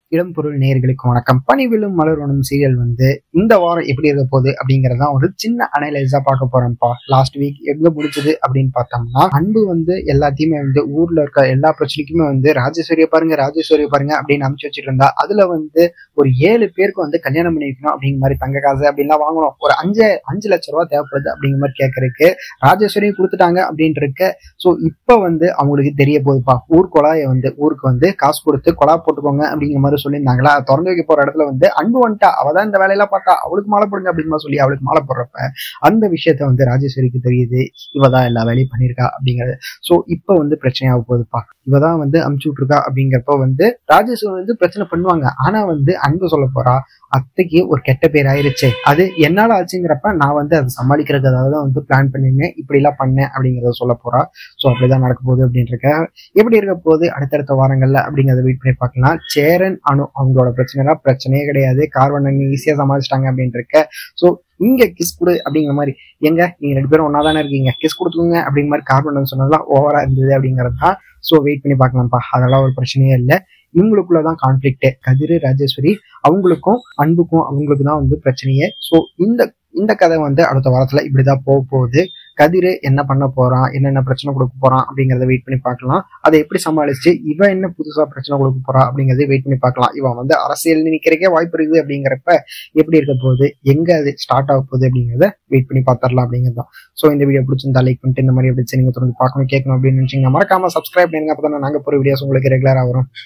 இடம்பொருள் நேயர்களுக்கு வணக்கம் பணிவிலும் மலர்வனும் சீரியல் வந்து இந்த வாரம் எப்படி இருக்க போகுது அப்படிங்கறதான் ஒரு சின்ன அனலைஸா பார்க்க போறோம்ப்பா லாஸ்ட் வீக் எங்க முடிச்சது அப்படின்னு பார்த்தோம்னா அன்பு வந்து எல்லாத்தையுமே வந்து ஊர்ல இருக்க எல்லா பிரச்சனைக்குமே வந்து ராஜேஸ்வரியை பாருங்க ராஜேஸ்வரியை பாருங்க அப்படின்னு அனுப்பிச்சு வச்சுட்டு இருந்தா அதுல வந்து ஒரு ஏழு பேருக்கு வந்து கல்யாணம் பண்ணி வைக்கணும் அப்படிங்கிற மாதிரி தங்க காசு அப்படின்லாம் வாங்கணும் ஒரு அஞ்சு அஞ்சு லட்ச ரூபா தேவைப்படுது அப்படிங்கிற மாதிரி கேட்கறதுக்கு ராஜேஸ்வரியும் கொடுத்துட்டாங்க அப்படின்ட்டு இருக்க ஸோ இப்போ வந்து அவங்களுக்கு தெரிய போகுதுப்பா ஊர் கொலாயை வந்து ஊருக்கு வந்து காசு கொடுத்து கொலா போட்டுக்கோங்க அப்படிங்கிற மாதிரி சொல்லியிருந்தாங்களா அதை திறந்து வைக்க போற இடத்துல வந்து அன்பு வந்துட்டா அவ தான் இந்த வேலையெல்லாம் பார்த்தா அவளுக்கு மாலை போடுங்க அப்படிங்கிற மாதிரி சொல்லி அவளுக்கு மாலை போடுறப்ப அந்த விஷயத்த வந்து ராஜேஸ்வரிக்கு தெரியுது இவ தான் எல்லா வேலையும் பண்ணியிருக்கா அப்படிங்கிறது ஸோ இப்போ வந்து பிரச்சனையாக போகுதுப்பா இவ தான் வந்து அமுச்சு விட்டுருக்கா அப்படிங்கிறப்ப வந்து ராஜேஸ்வரி வந்து பிரச்சனை பண்ணுவாங்க ஆனா வந்து அன்பு சொல்ல போறா அத்தைக்கு ஒரு கெட்ட பேர் ஆயிருச்சு அது என்னால ஆச்சுங்கிறப்ப நான் வந்து அதை சமாளிக்கிறதுக்காக தான் வந்து பிளான் பண்ணிருந்தேன் இப்படி எல்லாம் பண்ணேன் அப்படிங்கறத சொல்ல போறா ஸோ அப்படிதான் நடக்க போகுது அப்படின்றக்க எப்படி இருக்க போகுது அடுத்தடுத்த வாரங்கள்ல அப்படிங்கறத வெயிட் பண்ணி பார்க்கலாம் சேரன் அணு அவங்களோட பிரச்சனைலாம் பிரச்சனையே கிடையாது கார்வன் ஈஸியா சமாளிச்சிட்டாங்க அப்படின்ட்டு இருக்க ஸோ இங்க கிஸ் கொடு அப்படிங்கிற மாதிரி எங்க நீங்க ரெண்டு பேரும் ஒன்னா தானே இருக்கீங்க கிஸ் கொடுத்துக்கோங்க அப்படிங்கிற மாதிரி கார்வன் சொன்னதெல்லாம் ஓவரா இருந்தது அப்படிங்கிறது தான் ஸோ வெயிட் பண்ணி பார்க்கலாம்ப்பா அதெல்லாம் ஒரு பிரச்சனையே இல்லை இவங்களுக்குள்ளதான் கான்ஃபிளிக்ட் கதிர் ராஜேஸ்வரி அவங்களுக்கும் அன்புக்கும் அவங்களுக்கு தான் வந்து பிரச்சனையே ஸோ இந்த இந்த கதை வந்து அடுத்த வாரத்துல இப்படிதான் போக போகுது கதிர் என்ன பண்ண போறான் என்னென்ன பிரச்சனை கொடுக்க போறான் அப்படிங்கறத வெயிட் பண்ணி பார்க்கலாம் அதை எப்படி சமாளிச்சு இவன் என்ன புதுசா பிரச்சனை கொடுக்க போறா அப்படிங்கறத வெயிட் பண்ணி பார்க்கலாம் இவன் வந்து அரசியல் நினைக்கிறக்கே வாய்ப்பு இருக்குது அப்படிங்கிறப்ப எப்படி இருக்க போகுது எங்க அது ஸ்டார்ட் ஆக போகுது அப்படிங்கறத வெயிட் பண்ணி பார்த்துடலாம் அப்படிங்கிறது தான் ஸோ இந்த வீடியோ பிடிச்சிருந்தா லைக் பண்ணிட்டு இந்த மாதிரி எப்படி நீங்க தொடர்ந்து பார்க்கணும் கேட்கணும் அப்படின்னு நினைச்சீங்கன்னா மறக்காம சப்ஸ்கிரைப் பண்ணுங்க அப்பதான் நாங்க போற வீடியோஸ் உங்களுக்கு ரெகுலரா வரும்